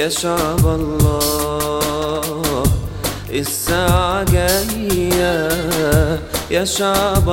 يا شعب الله الساعة جاية يا شعب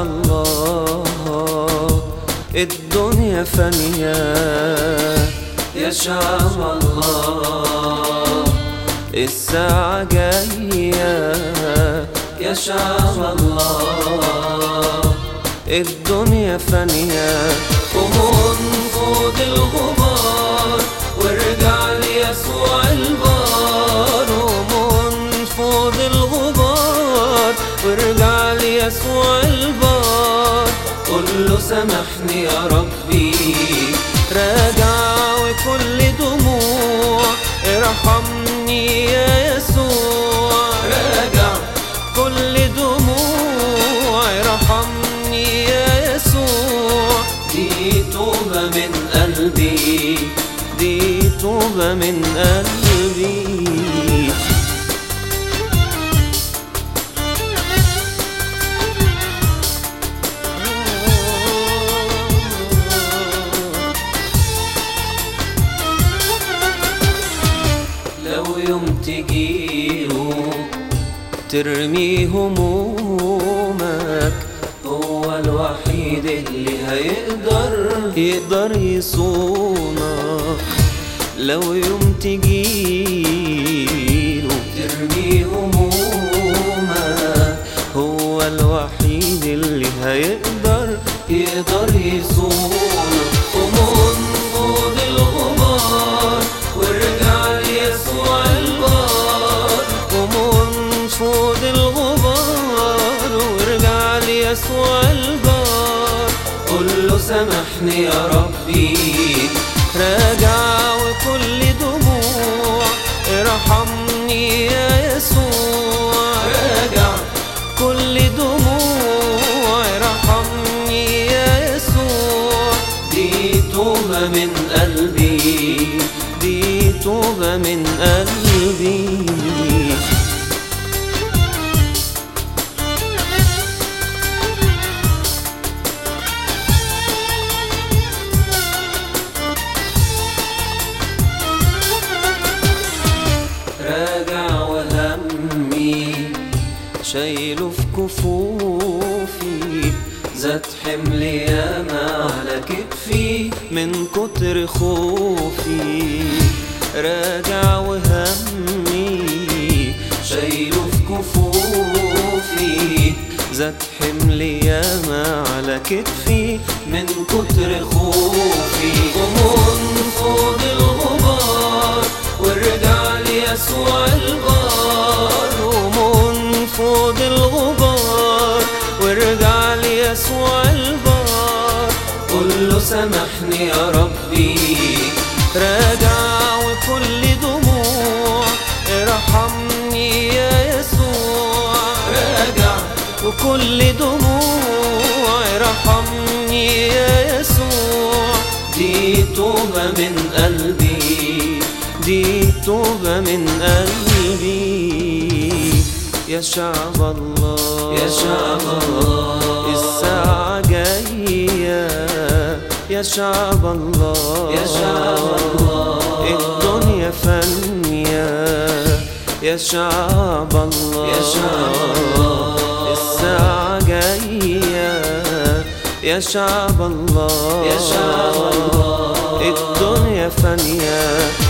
الله الدنيا فانية يا شعب الله الساعة جاية يا شعب الله الدنيا فانية ومنفوض الغبار وارجع ليسوع البار ومنفوض الغبار وارجع ليسوع البار قل له سامحني يا ربي راجع وكل دموع ارحمني يا يسوع راجع كل دموع ارحمني يا يسوع دي توبة من قلبي دي توبة من قلبي لو يوم تجيله ترمي همومك هو الوحيد اللي هيقدر يقدر يصونك لو يوم تجيله ترمي همومك هو الوحيد اللي هيقدر يقدر يصونك ومنفوض الغبار وارجع ليسوع البار ومنفوض الغبار وارجع ليسوع البار قل له سامحني يا ربي راجع وكل دموع ارحمني يا يسوع راجع كل دموع ارحمني يا يسوع دي توبة من قلبي دي توبة من قلبي راجع وهمي شايله في كفوفي زاد حملي ياما على كتفي من كتر خوفي راجع وهمي شايله في كفوفي زاد حملي ياما على كتفي من كتر خوفي ومنفوض الغبار وارجع ليسوع البار ومنفوض الغبار وارجع ليسوع البار قل له سامحني يا ربي راجع وكل دموع ارحمني يا يسوع راجع وكل دموع ارحمني يا يسوع دي توبة من قلبي دي توبة من قلبي يا شعب الله يا شعب الله الساعة جاية يا شعب الله يا شعب الله الدنيا فانية يا شعب الله يا شعب الله الساعة جاية يا شعب الله يا شعب الله الدنيا فانية